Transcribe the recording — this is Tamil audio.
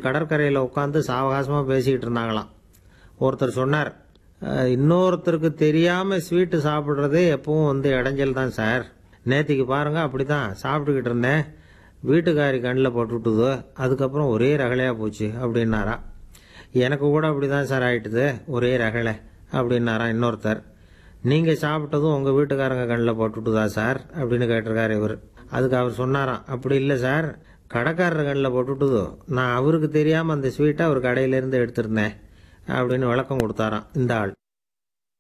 கடற்கரையில் உட்காந்து சாவகாசமாக பேசிக்கிட்டு இருந்தாங்களாம் ஒருத்தர் சொன்னார் "அஹ், இன்னொருத்தருக்கு தெரியாமல் ஸ்வீட்டு சாப்பிட்றதே எப்பவும் வந்து இடைஞ்சல் தான் சார் நேத்திக்கு பாருங்க அப்படிதான் சாப்பிட்டுக்கிட்டு இருந்தேன் வீட்டுக்காரி கண்ணில் போட்டுவிட்டுது அதுக்கப்புறம் ஒரே ரகலையாக போச்சு அப்படின்னாரா எனக்கு கூட அப்படி தான் சார் ஆயிட்டுது ஒரே ரகலை அப்படின்னாரா இன்னொருத்தர் நீங்கள் சாப்பிட்டதும் உங்கள் வீட்டுக்காரங்க கண்ணில் போட்டுவிட்டுதா சார் அப்படின்னு கேட்டிருக்காரு இவர் அதுக்கு அவர் சொன்னாராம் அப்படி இல்லை சார் கடைக்காரர் கண்ணில் போட்டுவிட்டுதோ நான் அவருக்கு தெரியாமல் அந்த ஸ்வீட்டை அவர் கடையிலேருந்து எடுத்திருந்தேன் அப்படின்னு விளக்கம் கொடுத்தாராம் இந்த ஆள்